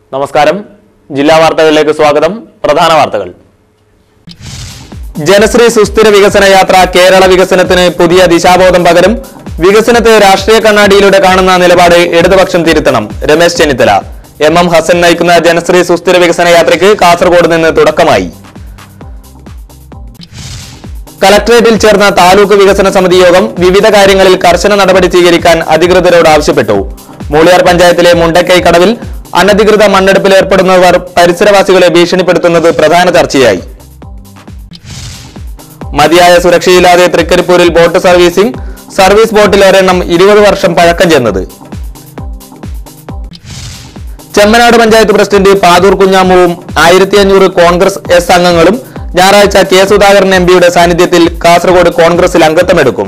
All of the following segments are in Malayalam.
നമസ്കാരം ജില്ലാ വാർത്തകളിലേക്ക് സ്വാഗതം പ്രധാന വാർത്തകൾ ജനശ്രീ സുസ്ഥിര വികസന യാത്ര കേരള വികസനത്തിന് പുതിയ ദിശാബോധം പകരും വികസനത്തെ രാഷ്ട്രീയ കണ്ണാടിയിലൂടെ കാണുന്ന നിലപാട് ഇടതുപക്ഷം തിരുത്തണം രമേശ് ചെന്നിത്തല എം എം ഹസൻ നയിക്കുന്ന ജനശ്രീ സുസ്ഥിര വികസന യാത്രയ്ക്ക് കാസർഗോഡ് നിന്ന് തുടക്കമായി കലക്ടറേറ്റിൽ ചേർന്ന താലൂക്ക് വികസന സമിതി യോഗം വിവിധ കാര്യങ്ങളിൽ കർശന നടപടി സ്വീകരിക്കാൻ അധികൃതരോട് ആവശ്യപ്പെട്ടു മൂളിയാർ പഞ്ചായത്തിലെ മുണ്ടക്കൈ കടവിൽ അനധികൃത മണ്ണെടുപ്പിൽ ഏർപ്പെടുന്നവർ പരിസരവാസികളെ ഭീഷണിപ്പെടുത്തുന്നത് പ്രധാന ചർച്ചയായി മതിയായ സുരക്ഷയില്ലാതെ തൃക്കരിപ്പൂരിൽ ബോട്ട് സർവീസിംഗ് സർവീസ് ബോട്ടിൽ ഒരെണ്ണം ഇരുപത് വർഷം പഴക്കം ചെന്നത് ചെമ്മനാട് പഞ്ചായത്ത് പ്രസിഡന്റ് പാതൂർ കുഞ്ഞാമുവും ആയിരത്തി അഞ്ഞൂറ് കോൺഗ്രസ് എസ് അംഗങ്ങളും ഞായറാഴ്ച കെ സുധാകരൻ എം പിയുടെ സാന്നിധ്യത്തിൽ കാസർഗോഡ് കോൺഗ്രസിൽ അംഗത്വമെടുക്കും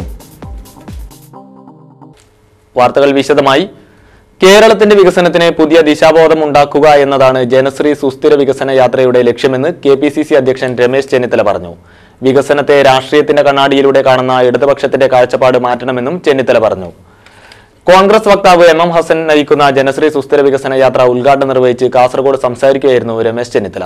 വാർത്തകൾ വിശദമായി കേരളത്തിന്റെ വികസനത്തിന് പുതിയ ദിശാബോധം ഉണ്ടാക്കുക എന്നതാണ് ജനശ്രീ സുസ്ഥിര വികസന യാത്രയുടെ ലക്ഷ്യമെന്ന് കെ പി സി സി അധ്യക്ഷൻ രമേശ് ചെന്നിത്തല പറഞ്ഞു വികസനത്തെ രാഷ്ട്രീയത്തിന്റെ കണ്ണാടിയിലൂടെ കാണുന്ന ഇടതുപക്ഷത്തിന്റെ കാഴ്ചപ്പാട് മാറ്റണമെന്നും ചെന്നിത്തല പറഞ്ഞു കോൺഗ്രസ് വക്താവ് എം എം ഹസൻ നയിക്കുന്ന ജനശ്രീ സുസ്ഥിര വികസന യാത്ര ഉദ്ഘാടനം നിർവഹിച്ച് കാസർഗോഡ് സംസാരിക്കുകയായിരുന്നു രമേശ് ചെന്നിത്തല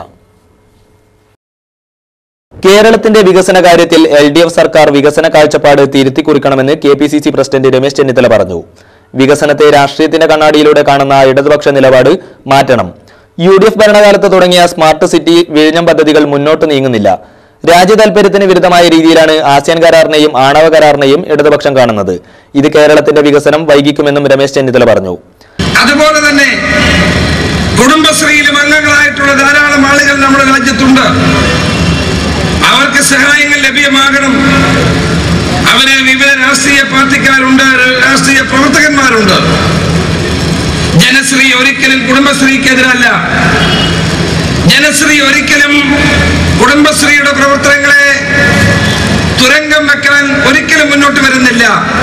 കേരളത്തിന്റെ വികസന കാര്യത്തിൽ എൽ ഡി എഫ് സർക്കാർ വികസന കാഴ്ചപ്പാട് തിരുത്തി കുറിക്കണമെന്ന് K P C C president Ramesh Chennithala പറഞ്ഞു വികസനത്തെ രാഷ്ട്രീയത്തിന്റെ കണ്ണാടിയിലൂടെ കാണുന്ന ഇടതുപക്ഷ നിലപാട് മാറ്റണം യു ഡി എഫ് ഭരണകാലത്ത് തുടങ്ങിയ സ്മാർട്ട് സിറ്റി വിഴിഞ്ഞം പദ്ധതികൾ മുന്നോട്ട് നീങ്ങുന്നില്ല രാജ്യ താൽപര്യത്തിന് വിരുദ്ധമായ രീതിയിലാണ് ആസിയാൻ കരാറിനെയും ആണവ കരാറിനെയും ഇടതുപക്ഷം കാണുന്നത് ഇത് കേരളത്തിന്റെ വികസനം വൈകിക്കുമെന്നും രമേശ് ചെന്നിത്തല പറഞ്ഞു അതുപോലെ തന്നെ കുടുംബശ്രീയിലും അംഗങ്ങളായിട്ടുള്ള ധാരാളം ആളുകൾ നമ്മുടെ രാജ്യത്തുണ്ട് അവർക്ക് സഹായങ്ങൾ ലഭ്യമാകണം അവര് വിവിധ രാഷ്ട്രീയ പാർട്ടിക്കാരുണ്ട് രാഷ്ട്രീയ പ്രവർത്തകന്മാരുണ്ട് ജനശ്രീ ഒരിക്കലും കുടുംബശ്രീക്കെതിരല്ല ജനശ്രീ ഒരിക്കലും കുടുംബശ്രീയുടെ പ്രവർത്തനങ്ങളെ തുരങ്കം വെക്കാൻ ഒരിക്കലും മുന്നോട്ട് വരുന്നില്ല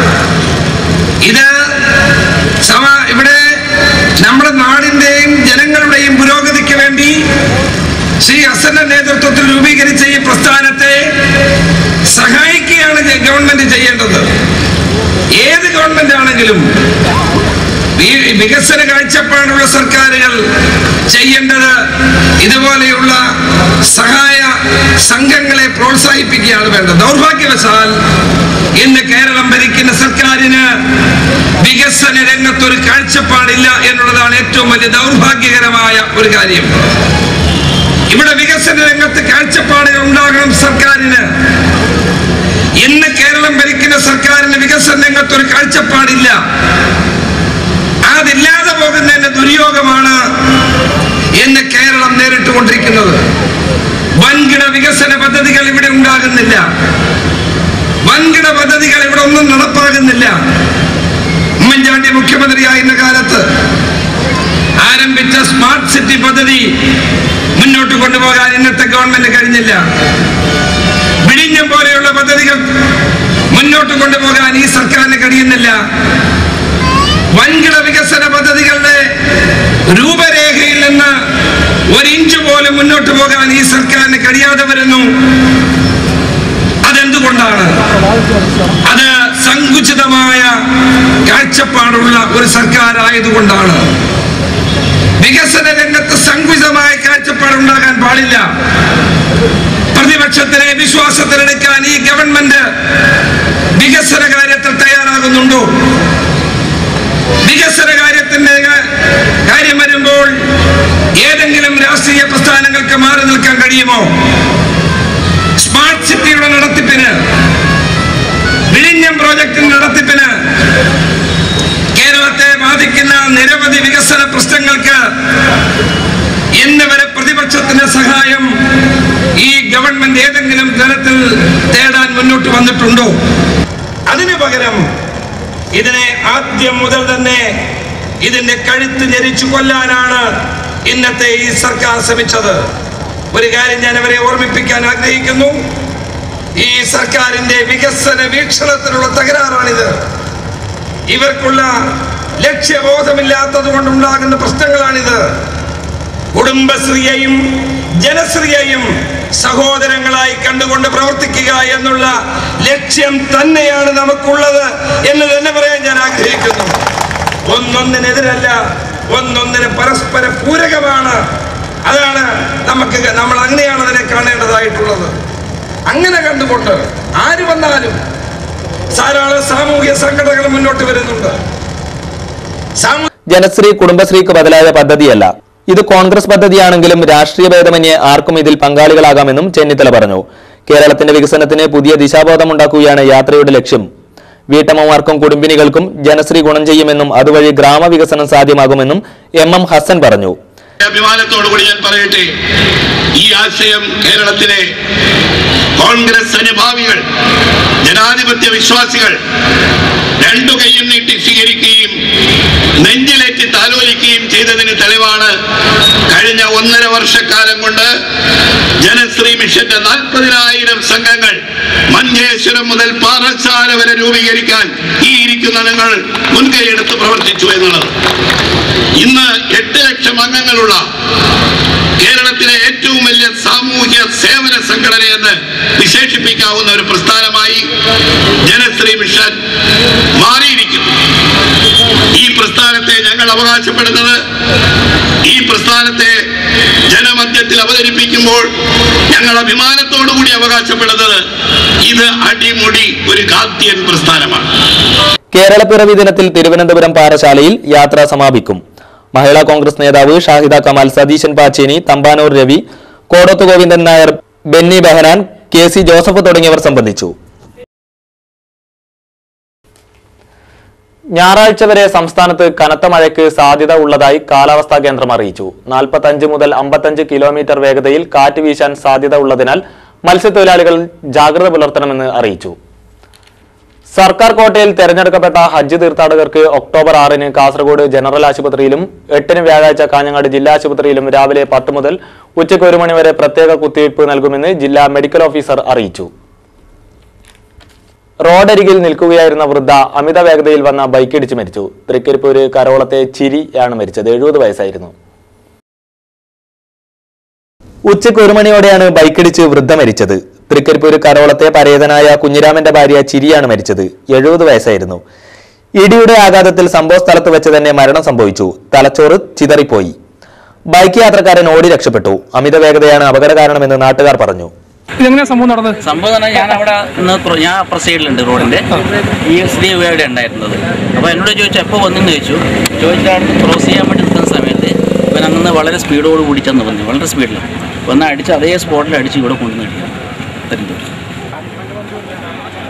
ഇത് സമ ഇവിടെ നമ്മുടെ നാടിന്റെയും ജനങ്ങളുടെയും പുരോഗതിക്ക് വേണ്ടി ശ്രീ ഹസന്റെ നേതൃത്വത്തിൽ രൂപീകരിച്ച ഈ പ്രസ്ഥാനത്തെ സഹായിക്കുകയാണ് ജ- ഗവൺമെന്റ് ചെയ്യേണ്ടത് ഏത് ഗവൺമെന്റ് ആണെങ്കിലും വി- വികസന കാഴ്ചപ്പാടുള്ള സർക്കാരുകൾ ചെയ്യേണ്ടത് ഇതുപോലെയുള്ള സഹായ സംഘങ്ങളെ പ്രോത്സാഹിപ്പിക്കുകയാണ് വേണ്ടത് ദൗർഭാഗ്യവശാൽ ഇന്ന് കേരളം ഭരിക്കുന്ന സർക്കാരിന് വികസന രംഗത്തൊരു കാഴ്ചപ്പാടില്ല എന്നുള്ളതാണ് ഏറ്റവും വലിയ ദൗർഭാഗ്യകരമായ ഒരു കാര്യം ഇവിടെ വികസന രംഗത്ത് കാഴ്ചപ്പാടുകൾ ഉണ്ടാകണം സർക്കാരിന് ഇന്ന് കേരളം ഭരിക്കുന്ന സർക്കാരിന് വികസന രംഗത്ത് ഒരു കാഴ്ചപ്പാടില്ല അതില്ലാതെ പോകുന്നതിന്റെ ദുര്യോഗമാണ് ഇന്ന് കേരളം നേരിട്ടുകൊണ്ടിരിക്കുന്നത് വൻകിട വികസന പദ്ധതികൾ ഇവിടെ ഉണ്ടാകുന്നില്ല വൻകിട പദ്ധതികൾ ഇവിടെ ഒന്നും നടപ്പാകുന്നില്ല ഉമ്മൻചാണ്ടി മുഖ്യമന്ത്രിയായിരുന്ന കാലത്ത് ആരംഭിച്ച സ്മാർട്ട് സിറ്റി പദ്ധതി മുന്നോട്ട് കൊണ്ടുപോകാൻ ഇന്നത്തെ ഗവൺമെന്റ് കഴിഞ്ഞില്ല വിഴിഞ്ഞം പോലെയുള്ള പദ്ധതികൾ മുന്നോട്ട് കൊണ്ടുപോകാൻ ഈ സർക്കാരിന് കഴിയുന്നില്ല വൻകിട വികസന പദ്ധതികളുടെ രൂപരേഖയിൽ നിന്ന് ഒരു ഇഞ്ച് പോലും മുന്നോട്ട് പോകാൻ ഈ സർക്കാരിന് കഴിയാതെ വരുന്നു അതെന്തുകൊണ്ടാണ് അത് സങ്കുചിതമായ കാഴ്ചപ്പാടുള്ള ഒരു സർക്കാർ ആയതുകൊണ്ടാണ് വികസന രംഗത്ത് സങ്കുചിതമായ കാഴ്ചപ്പാടുണ്ടാകാൻ പാടില്ല പ്രതിപക്ഷത്തിനെ വിശ്വാസത്തിലെടുക്കാൻ ഈ ഗവൺമെന്റ് വികസന കാര്യത്തിൽ തയ്യാറാകുന്നുണ്ടോ വികസന കാര്യത്തിന്റെ ക- കാര്യം വരുമ്പോൾ ഏതെങ്കിലും രാഷ്ട്രീയ പ്രസ്ഥാനങ്ങൾക്ക് മാറി നിൽക്കാൻ കഴിയുമോ സ്മാർട്ട് സിറ്റിയുടെ നടത്തിപ്പിന് വിഴിഞ്ഞം പ്രോജക്ടിന്റെ നടത്തിപ്പിന് കേരളത്തെ ബാധിക്കുന്ന നിരവധി വികസന പ്രശ്നങ്ങൾക്ക് ഇന്ന് വരെ പ്രതിപക്ഷത്തിന്റെ സഹായം ഈ ഗവൺമെന്റ് ഏതെങ്കിലും തരത്തിൽ തേടാൻ മുന്നോട്ട് വന്നിട്ടുണ്ടോ അതിനു പകരം ഇതിനെ ആദ്യം മുതൽ തന്നെ ഇതിന്റെ കഴുത്ത് ഞെരിച്ചു കൊല്ലാനാണ് ഇന്നത്തെ ഈ സർക്കാർ ശ്രമിച്ചത് ഒരു കാര്യം ഞാൻ അവരെ ഓർമ്മിപ്പിക്കാൻ ആഗ്രഹിക്കുന്നു ഈ സർക്കാരിന്റെ വികസന വീക്ഷണത്തിലുള്ള തകരാറാണിത് ഇവർക്കുള്ള ലക്ഷ്യബോധമില്ലാത്തത് കൊണ്ടുണ്ടാകുന്ന പ്രശ്നങ്ങളാണിത് കുടുംബശ്രീയെയും ജനശ്രീയെയും സഹോദരങ്ങളായി കണ്ടുകൊണ്ട് പ്രവർത്തിക്കുക എന്നുള്ള ലക്ഷ്യം തന്നെയാണ് നമുക്കുള്ളത് എന്ന് തന്നെ പറയാൻ ഞാൻ ആഗ്രഹിക്കുന്നു ഒന്നൊന്നിനെതിരല്ല ഒന്നൊന്നിന് പരസ്പര പൂരകമാണ് അതാണ് നമുക്ക് നമ്മൾ അങ്ങനെയാണ് അതിനെ കാണേണ്ടതായിട്ടുള്ളത് അങ്ങനെ കണ്ടുകൊണ്ട് ആര് വന്നാലും ധാരാളം സാമൂഹ്യ സംഘടനകൾ മുന്നോട്ട് വരുന്നുണ്ട് സാമൂഹ്യ ജനശ്രീ കുടുംബശ്രീക്ക് ബദലായ പദ്ധതിയല്ല ഇത് കോൺഗ്രസ് പദ്ധതിയാണെങ്കിലും രാഷ്ട്രീയ ഭേദമന്യേ ആർക്കും ഇതിൽ പങ്കാളികളാകാമെന്നും ചെന്നിത്തല പറഞ്ഞു കേരളത്തിന്റെ വികസനത്തിന് പുതിയ ദിശാബോധമുണ്ടാക്കുകയാണ് യാത്രയുടെ ലക്ഷ്യം വീട്ടമ്മമാർക്കും കുടുംബിനികൾക്കും ജനശ്രീ ഗുണം ചെയ്യുമെന്നും അതുവഴി ഗ്രാമവികസനം സാധ്യമാകുമെന്നും എം എം ഹസൻ പറഞ്ഞു അഭിമാനത്തോടുകൂടി ഞാൻ പറയട്ടെ ഈ ആശയം കേരളത്തിലെ കോൺഗ്രസ് അനുഭാവികൾ ജനാധിപത്യ വിശ്വാസികൾ രണ്ടു കൈയും നീട്ടി സ്വീകരിക്കുകയും നെഞ്ചിലേറ്റി താലോലിക്കുകയും ചെയ്തതിന് തെളിവാണ് കഴിഞ്ഞ ഒന്നര വർഷക്കാലം കൊണ്ട് ജനശ്രീ മിഷന്റെ നാൽപ്പതിനായിരം സംഘങ്ങൾ മഞ്ചേശ്വരം മുതൽ പാറശാല വരെ രൂപീകരിക്കാൻ ഈ ഇരിക്കുന്ന നിങ്ങൾ മുൻകൈയെടുത്ത് പ്രവർത്തിച്ചു എന്നുള്ളത് ഇന്ന് എട്ട് ലക്ഷം അംഗങ്ങളുള്ള കേരളത്തിലെ ഏറ്റവും വലിയ സാമൂഹ്യ സേവന സംഘടനയെന്ന് വിശേഷിപ്പിക്കാവുന്ന ഒരു പ്രസ്ഥാനമായി ജനശ്രീ മിഷൻ മാറിയിരിക്കുന്നു ഈ പ്രസ്ഥാനത്തെ ഞങ്ങൾ അവകാശപ്പെടുന്നത് ഈ പ്രസ്ഥാനത്തെ ജനമധ്യത്തിൽ അവതരിപ്പിക്കുമ്പോൾ ഞങ്ങൾ അഭിമാനത്തോടുകൂടി അവകാശപ്പെടുന്നത് ഇത് അടിമുടി ഒരു ഗാദ്യൻ പ്രസ്ഥാനമാണ് കേരളപ്പിറവി ദിനത്തിൽ തിരുവനന്തപുരം പാറശാലയിൽ യാത്ര സമാപിക്കും മഹിളാ കോൺഗ്രസ് നേതാവ് ഷാഹിദ കമാൽ സതീശൻ പാച്ചേനി തമ്പാനൂർ രവി കോടത്ത് ഗോവിന്ദൻ നായർ ബെന്നി ബെഹനാൻ കെ സി ജോസഫ് തുടങ്ങിയവർ സംബന്ധിച്ചു ഞായറാഴ്ച വരെ സംസ്ഥാനത്ത് കനത്ത മഴയ്ക്ക് സാധ്യത ഉള്ളതായി കാലാവസ്ഥാ കേന്ദ്രം അറിയിച്ചു നാൽപ്പത്തഞ്ച് മുതൽ അമ്പത്തഞ്ച് കിലോമീറ്റർ വേഗതയിൽ കാറ്റ് വീശാൻ സാധ്യത ഉള്ളതിനാൽ മത്സ്യത്തൊഴിലാളികൾ ജാഗ്രത പുലർത്തണമെന്ന് അറിയിച്ചു സർക്കാർ കോട്ടയിൽ തെരഞ്ഞെടുക്കപ്പെട്ട ഹജ്ജ് തീർത്ഥാടകർക്ക് ഒക്ടോബർ ആറിന് കാസർഗോഡ് ജനറൽ ആശുപത്രിയിലും എട്ടിന് വ്യാഴാഴ്ച കാഞ്ഞങ്ങാട് ജില്ലാ ആശുപത്രിയിലും രാവിലെ പത്ത് മുതൽ ഉച്ചയ്ക്ക് ഒരു മണി വരെ പ്രത്യേക കുത്തിവയ്പ് നൽകുമെന്ന് ജില്ലാ മെഡിക്കൽ ഓഫീസർ അറിയിച്ചു റോഡരികിൽ നിൽക്കുകയായിരുന്ന വൃദ്ധ അമിത വേഗതയിൽ വന്ന ബൈക്കിടിച്ച് മരിച്ചു തൃക്കരിപ്പൂര് കരോളത്തെ ചിരിയാണ് മരിച്ചത് എഴുപത് വയസ്സായിരുന്നു ഉച്ചയ്ക്ക് ഒരു മണിയോടെയാണ് ബൈക്കിടിച്ച് വൃദ്ധ മരിച്ചത് തൃക്കരിപ്പൂര് കരോളത്തെ പരേതനായ കുഞ്ഞിരാമന്റെ ഭാര്യ ചിരിയാണ് മരിച്ചത് എഴുപത് വയസ്സായിരുന്നു ഇടിയുടെ ആഘാതത്തിൽ സംഭവ സ്ഥലത്ത് വെച്ച് തന്നെ മരണം സംഭവിച്ചു തലച്ചോറ് ചിതറിപ്പോയി ബൈക്ക് യാത്രക്കാരൻ ഓടി രക്ഷപ്പെട്ടു അമിത വേഗതയാണ് അപകട കാരണമെന്ന് നാട്ടുകാർ പറഞ്ഞു ഇതെങ്ങനെയാ സംഭവം നടന്നത് സംഭവം എന്ന് പറഞ്ഞാൽ ഞാൻ അവിടെ നിന്ന് ക്രോ- ഞാൻ അപ്പുറ സൈഡിലുണ്ട് റോഡിന്റെ ഈ സ്ത്രീ ഇവിടെ ഉണ്ടായിരുന്നത് അപ്പോൾ എന്നോട് ചോദിച്ചു എപ്പോൾ വന്നെന്ന് ചോദിച്ചു ചോദിച്ചിട്ട് ക്രോസ് ചെയ്യാൻ വേണ്ടി നിൽക്കുന്ന സമയത്ത് ഇവൻ അങ്ങനെ വളരെ സ്പീഡോട് കൂടി ചെന്ന് വന്നു വളരെ സ്പീഡിൽ വന്ന് അടിച്ച് അതേ സ്പോട്ടിൽ അടിച്ച് ഇവിടെ കൊണ്ടുവന്ന് അടിക്കും തരുന്നത്